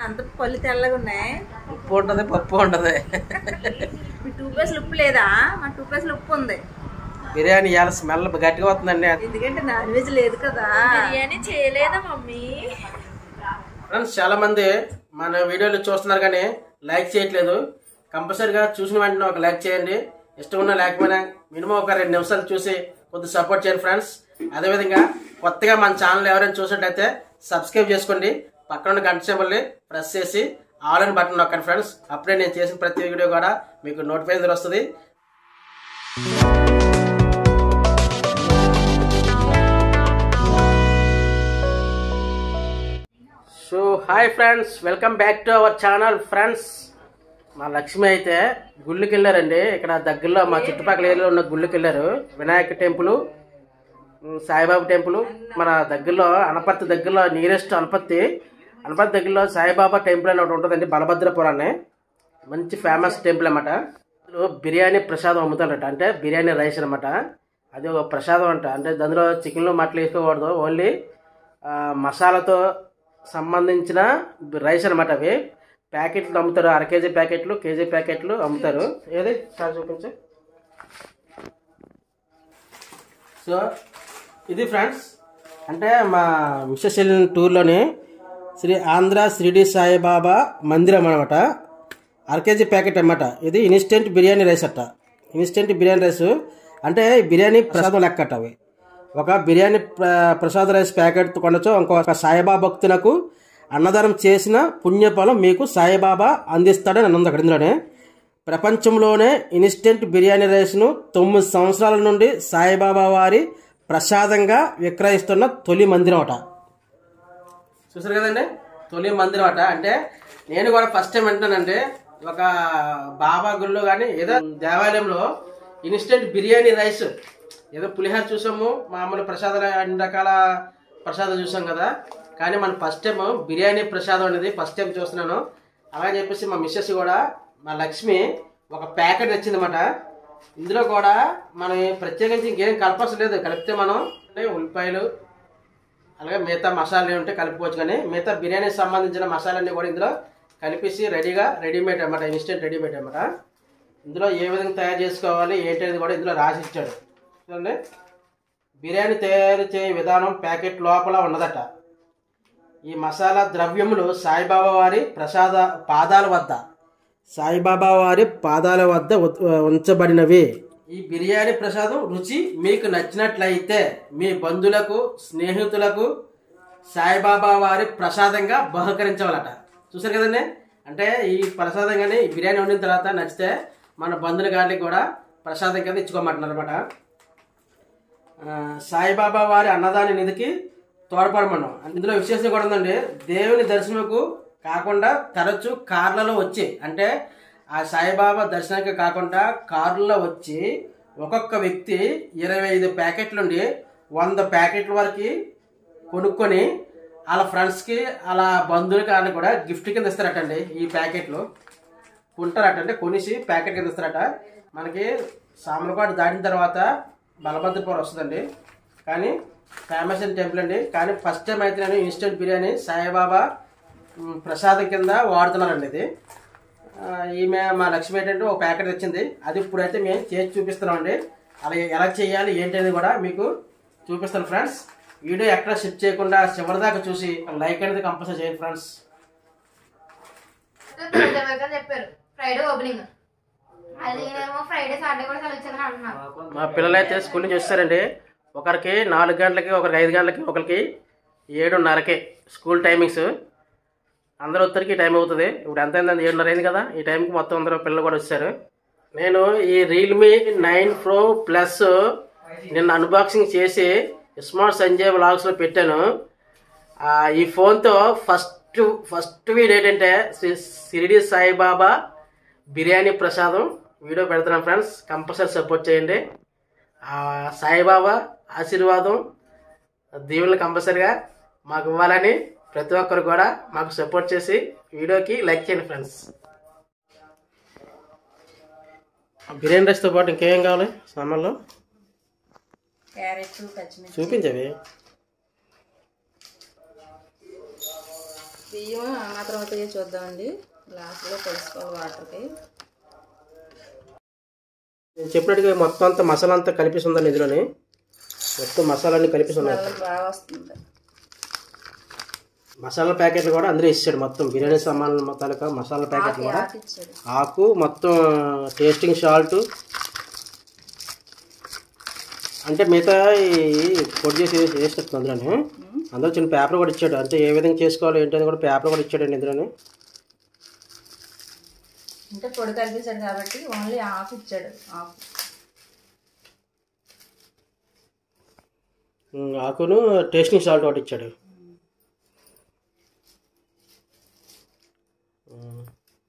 అంత పళ్ళు తెల్లగా ఉన్నాయి ఉప్పు ఉంటుంది పప్పు ఉంటుంది మీ టూ పేస్లు ఉప్పు లేదా మా టూ పేస్లు ఉప్పు ఉంది బిర్యానీ ఇవాళ స్మెల్ గట్టిగా వస్తుందండి ఎందుకంటే నాన్ వెజ్ లేదు కదా బిర్యానీ చేయలేదా మమ్మీ ఫ్రెండ్స్ చాలా మంది మన వీడియోలు చూస్తున్నారు కానీ లైక్ చేయట్లేదు కంపల్సరీగా చూసిన వెంటనే ఒక లైక్ చేయండి ఇష్టం ఉన్న లేకపోయినా మినిమం ఒక రెండు నిమిషాలు చూసి కొద్దిగా సపోర్ట్ చేయండి ఫ్రెండ్స్ అదేవిధంగా కొత్తగా మన ఛానల్ ఎవరైనా చూసినట్లయితే సబ్స్క్రైబ్ చేసుకోండి పక్కన ఉన్న గంట సింబల్ని ప్రెస్ చేసి ఆల్ అని బటన్ నొక్కండి ఫ్రెండ్స్ అప్పుడే నేను చేసిన ప్రతి వీడియో కూడా మీకు నోటిఫికేషన్ వస్తుంది so hi friends welcome back to our channel friends మా లక్ష్మి అయితే గుళ్ళకి వెళ్ళారండి ఇక్కడ దగ్గరలో మా చుట్టుపక్కల ఏరియాలో ఉన్న గుళ్ళకి వెళ్ళారు వినాయక టెంపుల్ ఉమ్, సాయిబాబా టెంపుల్ మన దగ్గరలో అనపర్తి దగ్గరలో నియరెస్ట్ అనపర్తి అనపర్తి దగ్గరలో సాయిబాబా టెంపుల్ అని ఒకటి ఉంటుందండి బలభద్రపురాన్ని మంచి ఫేమస్ టెంపుల్ అన్నమాట ఇందులో బిర్యానీ ప్రసాదం అమ్ముతారట అంటే బిర్యానీ రైస్ అనమాట అది ఒక ప్రసాదం అంట అంటే అందులో చికెన్లు మటలు వేసుకోకూడదు ఓన్లీ ఆ, మసాలాతో సంబంధించిన రైస్ అనమాట అవి ప్యాకెట్లు అమ్ముతారు అర కేజీ ప్యాకెట్లు కేజీ ప్యాకెట్లు అమ్ముతారు ఏది సార్ చూపించు సో ఇది ఫ్రెండ్స్ అంటే మా విశ్వశైలి టూర్లోని శ్రీ ఆంధ్ర షిరిడి సాయిబాబా మందిరం అనమాట అర కేజీ ప్యాకెట్ అన్నమాట ఇది ఇన్స్టెంట్ బిర్యానీ రైస్ అట్ట ఇన్స్టెంట్ బిర్యానీ రైస్ అంటే ఈ బిర్యానీ ప్రసాదం లెక్క అట్ట అవి ఒక బిర్యానీ ప్ర- ప్రసాద రైస్ ప్యాకెట్ కొనొచ్చు ఇంకొక సాయిబాబా భక్తులకు అన్నదానం చేసిన పుణ్యఫలం మీకు సాయిబాబా అందిస్తాడని అని ఉంది అక్కడ ఇందులోనే ప్రపంచంలోనే ఇన్స్టెంట్ బిర్యానీ రైస్ను తొమ్మిది సంవత్సరాల నుండి సాయిబాబా వారి ప్రసాదంగా విక్రయిస్తున్న తొలి మందిరం అట చూసారు కదండి తొలి మందిరం అట అంటే నేను కూడా ఫస్ట్ టైం వింటున్నానంటే ఒక బాబా గుళ్ళో కానీ ఏదో దేవాలయంలో ఇన్స్టెంట్ బిర్యానీ రైస్ ఏదో పులిహార చూసాము మామూలు ప్రసాదాలు అన్ని రకాల ప్రసాదాలు చూసాం కదా కానీ మనం ఫస్ట్ టైం బిర్యానీ ప్రసాదం అనేది ఫస్ట్ టైం చూస్తున్నాను అలాగే చెప్పేసి మా మిస్సెస్ కూడా మా లక్ష్మి ఒక ప్యాకెట్ తెచ్చిందన్నమాట ఇందులో కూడా మనం ప్రత్యేకించి ఇంకేం కలపవలసిన లేదు కలిపితే మనం అంటే ఉల్లిపాయలు అలాగే మిగతా మసాలాలు ఉంటే కలుపుకోవచ్చు కానీ మిగతా బిర్యానీకి సంబంధించిన మసాలాన్ని కూడా ఇందులో కలిపేసి రెడీగా రెడీమేడ్ అన్నమాట ఇన్స్టెంట్ రెడీమేడ్ అన్నమాట ఇందులో ఏ విధంగా తయారు చేసుకోవాలి ఏంటి అనేది కూడా ఇందులో రాసి ఇచ్చాడు చూడండి బిర్యానీ తయారు చేయ విధానం ప్యాకెట్ లోపల ఉన్నదట ఈ మసాలా ద్రవ్యములు సాయిబాబా వారి ప్రసాద పాదాల వద్ద సాయిబాబా వారి పాదాల వద్ద ఉ- ఉంచబడినవి ఈ బిర్యానీ ప్రసాదం రుచి మీకు నచ్చినట్లయితే మీ బంధువులకు స్నేహితులకు సాయిబాబా వారి ప్రసాదంగా బహుకరించవాలట చూసారు కదండి అంటే ఈ ప్రసాదం కానీ ఈ బిర్యానీ వండిన తర్వాత నచ్చితే మన బంధువుల గారికి కూడా ప్రసాదం కింద ఇచ్చుకోమంటున్నారు అనమాట ఆ, సాయిబాబా వారి అన్నదాన నిధికి తోడ్పడమన్నాం ఇందులో విశేషం కూడా ఉందండి దేవుని దర్శనకు కాకుండా తరచు కార్లలో వచ్చి అంటే ఆ సాయిబాబా దర్శనానికి కాకుండా కారులో వచ్చి ఒక్కొక్క వ్యక్తి ఇరవై ఐదు ప్యాకెట్ల నుండి వంద ప్యాకెట్ల వరకు కొనుక్కొని వాళ్ళ ఫ్రెండ్స్కి అలా బంధువులకి అని కూడా గిఫ్ట్ కింద ఇస్తారటండి ఈ ప్యాకెట్లు కొంటారట అంటే కొనిసి ప్యాకెట్ కింద ఇస్తారట మనకి సామలపాటు దాటిన తర్వాత బలభద్రపురం వస్తుందండి కానీ ఫేమస్ అయిన టెంపుల్ అండి కానీ ఫస్ట్ టైం అయితే నేను ఇన్స్టెంట్ బిర్యానీ సాయిబాబా మ్, ప్రసాదం కింద వాడుతున్నానండి ఇది ఆ, ఈమె మా లక్ష్మి ఏంటంటే ఒక ప్యాకెట్ తెచ్చింది అది ఇప్పుడైతే మేము చేసి చూపిస్తున్నామండి అలా ఎలా చేయాలి ఏంటి అనేది కూడా మీకు చూపిస్తాను ఫ్రెండ్స్ వీడియో ఎక్కడ షిఫ్ట్ చేయకుండా చివరిదాకా చూసి లైక్ అనేది కంపల్సరీ చేయండి ఫ్రెండ్స్ థర్స్డే వరకు అని చెప్పారు ఫ్రైడే ఓపెనింగ్ అది నేనేమో ఫ్రైడే సాటర్డే కూడా సెలవు ఇచ్చారని అంటున్నారు మా పిల్లలైతే స్కూల్ నుంచి వస్తారండి ఒకరికి నాలుగు గంటలకి ఒకరికి ఐదు గంటలకి ఒకరికి ఏడున్నరకి స్కూల్ టైమింగ్స్ అందరూ ఉత్తరికి టైం అవుతుంది ఇప్పుడు ఎంత అయింది ఏడున్నర అయింది కదా ఈ టైంకి మొత్తం అందరూ పిల్లలు కూడా వచ్చారు నేను ఈ రియల్మీ నైన్ ప్రో ప్లస్ నిన్న అన్బాక్సింగ్ చేసి స్మార్ట్ సంజయ్ బ్లాగ్స్లో పెట్టాను ఆ, ఈ ఫోన్తో ఫస్ట్ ఫస్ట్ వీడియో ఏంటంటే శ్రీ షిరిడి సాయిబాబా బిర్యానీ ప్రసాదం వీడియో పెడుతున్నాను ఫ్రెండ్స్ కంపల్సరీ సపోర్ట్ చేయండి ఆ, సాయిబాబా ఆశీర్వాదం దీవులు కంపల్సరిగా మాకు ఇవ్వాలని ప్రతి ఒక్కరు కూడా మాకు సపోర్ట్ చేసి వీడియోకి లైక్ చేయండి ఫ్రెండ్స్ బిర్యానీ రైస్తో పాటు ఇంకేం కావాలి సామాన్లు క్యారెట్ పచ్చిమిర్చి చూపించవి బియ్యం మాత్రం అవుతాయో చూద్దామండి గ్లాసులో కలుసుకోవాలి వాటర్కి నేను చెప్పినట్టుగా మొత్తం అంతా మసాలా అంతా కలిపి ఉందండి ఇందులోని మొత్తం మసాలాన్ని కలిపి ఉన్నాయి స్మెల్ బాగా వస్తుంది మసాలా ప్యాకెట్లు కూడా అందరూ ఇచ్చాడు మొత్తం బిర్యానీ సామాన్లు తాలూకా మసాలా ప్యాకెట్లు కూడా ఆకు ఇచ్చాడు ఆకు మొత్తం టేస్టింగ్ సాల్ట్ అంటే మిగతా ఈ పొడి చేసి వేసి వేసేస్తుంది అందులోని అందులో చిన్న పేపర్ కూడా ఇచ్చాడు అంటే ఏ విధంగా చేసుకోవాలి ఏంటని కూడా పేపర్ కూడా ఇచ్చాడండి ఇందులోని అంటే పొడి కలిపేశాడు కాబట్టి ఓన్లీ ఆకు ఇచ్చాడు ఆకు ఉమ్, ఆకును టేస్టింగ్ సాల్ట్ ఒకటి ఇచ్చాడు ఉమ్.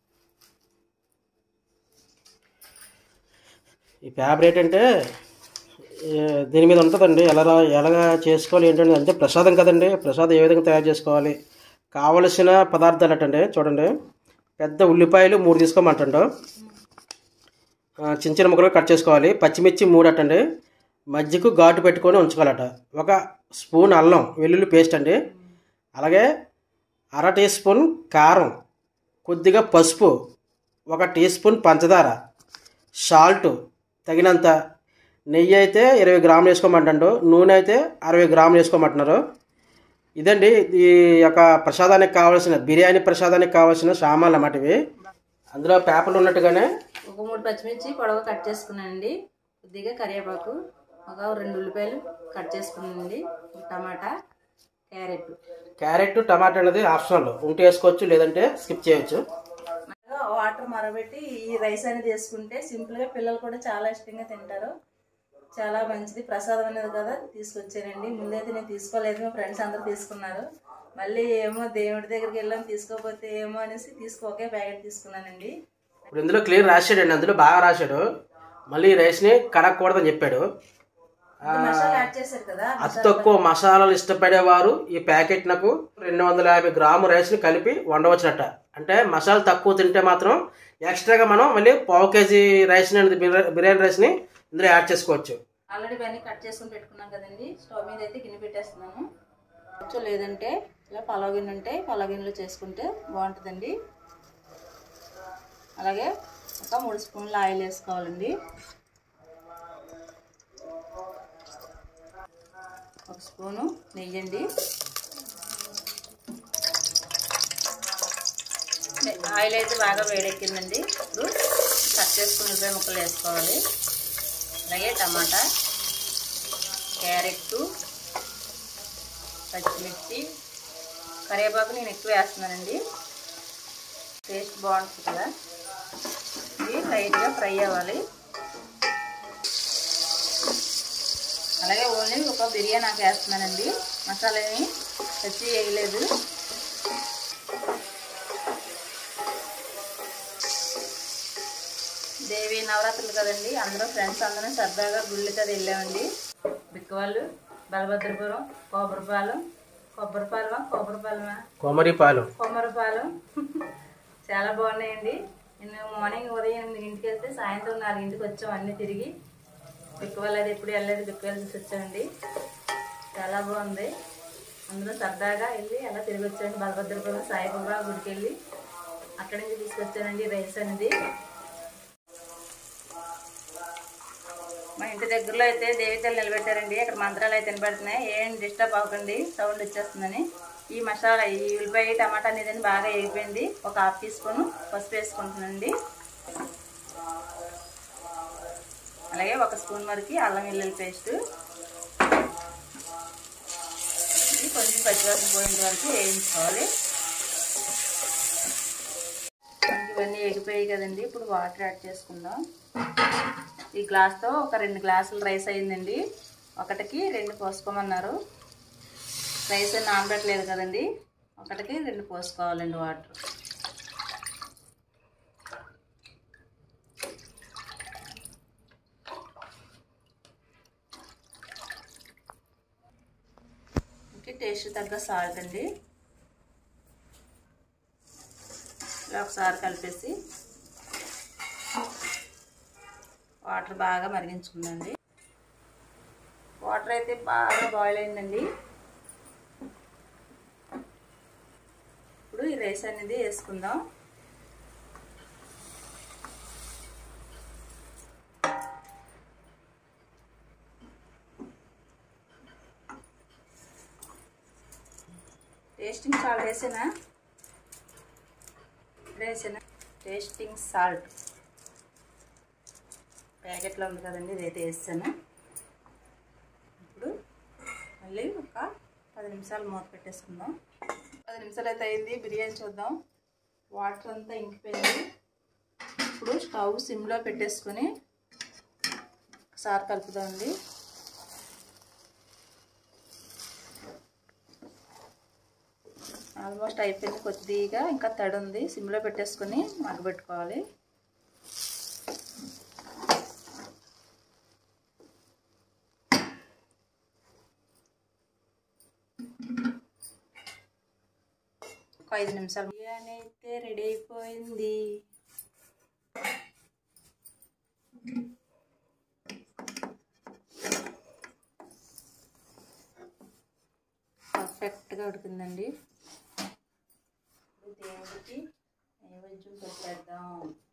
ఈ పేపర్ ఏంటంటే ఏ, దీని మీద ఉంటుందండి ఎలా రా- ఎలాగా చేసుకోవాలి ఏంటంటే అంటే ప్రసాదం కదండి ప్రసాదం ఏ విధంగా తయారు చేసుకోవాలి కావలసిన పదార్థాలు అటండి చూడండి పెద్ద ఉల్లిపాయలు మూడు తీసుకోమంటండు ఆ, చిన్న చిన్న ముక్కలు కట్ చేసుకోవాలి పచ్చిమిర్చి మూడు అట్టండి మజ్జిగకు ఘాటు పెట్టుకొని ఉంచుకోవాలట ఒక స్పూన్ అల్లం వెల్లుల్లి పేస్ట్ అండి అలాగే అర టీ స్పూన్ కారం కొద్దిగా పసుపు ఒక టీ స్పూన్ పంచదార సాల్ట్ తగినంత నెయ్యి అయితే ఇరవై గ్రాములు వేసుకోమంటాడు నూనె అయితే అరవై గ్రాములు వేసుకోమంటున్నారు ఇదండి ఈ యొక్క ప్రసాదానికి కావాల్సిన బిర్యానీ ప్రసాదానికి కావాల్సిన సామాన్లు అన్నమాట ఇవి అందులో పేపర్లు ఉన్నట్టుగానే ఒక మూడు పచ్చిమిర్చి పొడవు కట్ చేసుకున్నానండి కొద్దిగా కరివేపాకు ఒక రెండు ఉల్లిపాయలు కట్ చేసుకున్నానండి ఒక టమాటా క్యారెట్ క్యారెట్ టమాటా అనేది ఆప్షనల్ ఉంటే వేసుకోవచ్చు లేదంటే స్కిప్ చేయొచ్చు వాటర్ మరబెట్టి ఈ రైస్ అనేది వేసుకుంటే సింపుల్గా పిల్లలు కూడా చాలా ఇష్టంగా తింటారు చాలా మంచిది ప్రసాదం అనేది కదా తీసుకొచ్చానండి ముందైతే నేను తీసుకోలేదు మా ఫ్రెండ్స్ అందరూ తీసుకున్నారు మళ్ళీ ఏమో దేవుడి దగ్గరికి వెళ్ళాం తీసుకోకపోతే ఏమో అనేసి తీసుకో ఒకే ప్యాకెట్ తీసుకున్నానండి ఇప్పుడు ఇందులో క్లియర్ రాశాడండి అందులో బాగా రాశాడు మళ్ళీ ఈ రైస్ని కడగకూడదని చెప్పాడు ఆ, మసాలా యాడ్ చేశారు కదా అతి తక్కువ మసాలాలు ఇష్టపడేవారు ఈ ప్యాకెట్ నాకు రెండు వందల యాభై గ్రాము రైస్ని కలిపి వండవచ్చునట అంటే మసాలా తక్కువ తింటే మాత్రం ఎక్స్ట్రాగా మనం మళ్ళీ పావు కేజీ రైస్ని అనేది బిర్యా- బిర్యానీ రైస్ని ఇందులో యాడ్ చేసుకోవచ్చు ఆల్రెడీ ఇవన్నీ కట్ చేసుకుని పెట్టుకున్నాం కదండి స్టవ్ మీద అయితే గిన్నె పెట్టేస్తున్నాను కొంచెం లేదంటే ఇలా పలావ్ గిన్నె ఉంటే పలావ్ గిన్నెలో చేసుకుంటే బాగుంటుందండి అలాగే ఒక మూడు స్పూన్ల ఆయిల్ వేసుకోవాలండి ఒక స్పూను నెయ్యి అండి ఆయిల్ అయితే బాగా వేడెక్కిందండి ఇప్పుడు కట్ చేసుకుని ఉల్లిపాయ ముక్కలు వేసుకోవాలి అలాగే టమాటా క్యారెట్ పచ్చిమిర్చి కరివేపాకు నేను ఎక్కువ వేస్తున్నానండి టేస్ట్ బాగుంటుంది కదా ఇది లైట్గా ఫ్రై అవ్వాలి అలాగే ఓన్లీ ఒక బిర్యానీ నాకు వేస్తున్నానండి మసాలాని తెచ్చి వేయలేదు దేవి నవరాత్రులు కదండి అందరూ ఫ్రెండ్స్ అందరం సరదాగా గుళ్ళకి అది వెళ్ళామండి బిక్కవాళ్ళు బలభద్రపురం కొబ్బరిపాలెం కొబ్బరిపాలెమా కొబ్బరిపాలెమా కొమరిపాలు కొమ్మరిపాలెం చాలా బాగున్నాయండి నేను మార్నింగ్ ఉదయం ఎనిమిదింటికి వెళ్తే సాయంత్రం నాలుగింటికి వచ్చాం అన్నీ తిరిగి బిక్కవాళ్ళు అది ఎప్పుడు వెళ్ళలేదు బిక్కవాళ్ళు చూసి వచ్చామండి చాలా బాగుంది అందరూ సరదాగా వెళ్ళి అలా తిరిగి వచ్చాను బలభద్రపురం సాయిబాబా గుడికి వెళ్ళి అక్కడి నుంచి తీసుకొచ్చానండి రైస్ అనేది మా ఇంటి దగ్గరలో అయితే దేవతలు నిలబెట్టారండి అక్కడ మంత్రాలు అయితే వినబడుతున్నాయి ఏం డిస్టర్బ్ అవ్వకండి సౌండ్ వచ్చేస్తుందని ఈ మసాలా ఈ ఉల్లిపాయ టమాటా అనేది బాగా వేగిపోయింది ఒక హాఫ్ టీ స్పూన్ పసుపు వేసుకుంటున్నానండి అలాగే ఒక స్పూన్ వరకు అల్లం వెల్లుల్లి పేస్ట్ ఇది కొంచెం పచ్చివాసన పోయేంత వరకు వేయించుకోవాలి మనకి ఇవన్నీ ఎగిపోయాయి కదండి ఇప్పుడు వాటర్ యాడ్ చేసుకుందాం ఈ గ్లాస్తో ఒక రెండు గ్లాసులు రైస్ అయిందండి ఒకటికి రెండు పోసుకోమన్నారు రైస్ నానబెట్టలేదు కదండి ఒకటికి రెండు పోసుకోవాలండి వాటర్ ఇంకే టేస్ట్ తగ్గ సాల్ట్ అండి ఇలా ఒకసారి కలిపేసి వాటర్ బాగా మరిగించుకుందండి వాటర్ అయితే బాగా బాయిల్ అయిందండి ఇప్పుడు రైస్ అనేది వేసుకుందాం టేస్టింగ్ సాల్ట్ వేసేనా వేసేనా టేస్టింగ్ సాల్ట్ ప్యాకెట్లో ఉంది కదండి ఇదైతే వేసాను ఇప్పుడు మళ్ళీ ఒక పది నిమిషాలు మూత పెట్టేసుకుందాం పది నిమిషాలు అయితే అయింది బిర్యానీ చూద్దాం వాటర్ అంతా ఇంకిపోయింది ఇప్పుడు స్టవ్ సిమ్లో పెట్టేసుకొని ఒకసారి కలుపుదామండి ఆల్మోస్ట్ అయిపోయింది కొద్దిగా ఇంకా తడి ఉంది సిమ్లో పెట్టేసుకొని మగ్గబెట్టుకోవాలి ఒక ఐదు నిమిషాలు బిర్యానీ అయితే రెడీ అయిపోయింది పర్ఫెక్ట్గా ఉడికిందండి ఇప్పుడు దేవుడికి నైవేద్యం పెట్టేద్దాం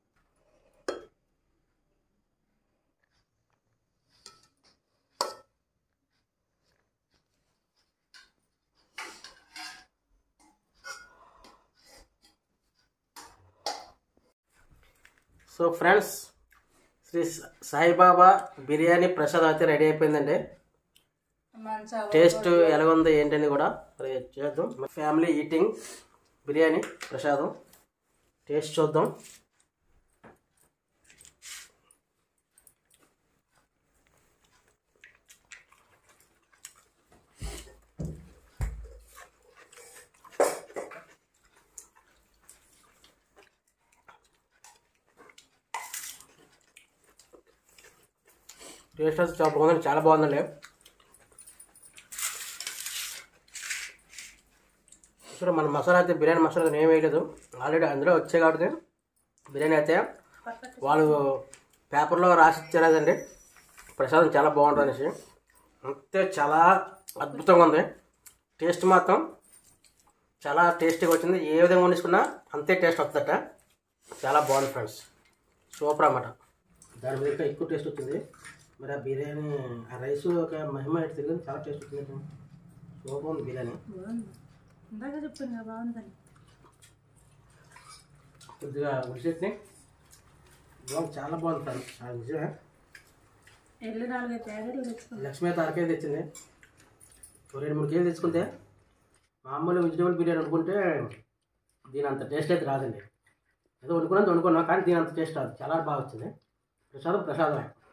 సో ఫ్రెండ్స్ శ్రీ సాయిబాబా బిర్యానీ ప్రసాదం అయితే రెడీ అయిపోయిందండి మంచి టేస్ట్ ఎలాగుందో ఏంటని కూడా మరి చేద్దాం ఫ్యామిలీ ఈటింగ్ బిర్యానీ ప్రసాదం టేస్ట్ చూద్దాం టేస్ట్ అయితే చాలా బాగుందండి చాలా బాగుందండి ఇక్కడ మన మసాలా అయితే బిర్యానీ మసాలా ఏం వేయలేదు ఆల్రెడీ అందులో వచ్చాయి కాబట్టి బిర్యానీ అయితే వాళ్ళు పేపర్లో రాసి ఇచ్చారండి ప్రసాదం చాలా బాగుంటుంది అనేసి అంతే చాలా అద్భుతంగా ఉంది టేస్ట్ మాత్రం చాలా టేస్టీగా వచ్చింది ఏ విధంగా వండించుకున్నా అంతే టేస్ట్ వస్తుందట చాలా బాగుంది ఫ్రెండ్స్ సూపర్ అన్నమాట దాని మీద ఇంకా ఎక్కువ టేస్ట్ వచ్చింది మరి ఆ బిర్యానీ ఆ రైస్ ఒక మహిమ ఎటు తిరిగింది చాలా టేస్ట్ వచ్చింది సూపర్ ఉంది బిర్యానీ ఇందాక చెప్పాను బాగుందని కొద్దిగా ఉడిచెట్ని బాగుంది చాలా బాగుంది ఫ్రెండ్స్ ఆ నిజమే ఎల్లు నాలుగైదు ప్యాకెట్లు తెచ్చుకున్నాను లక్ష్మీ అయితే అరకేది తెచ్చింది ఓ రెండు మూడు కేజీలు తెచ్చుకుంటే మామూలు వెజిటేబుల్ బిర్యానీ వండుకుంటే దీని అంత టేస్ట్ అయితే రాదండి ఏదో వండుకున్నంత వండుకున్నాం కానీ దీని అంత టేస్ట్ రాదు చాలా బాగా వచ్చింది ప్రసాదం ప్రసాదమే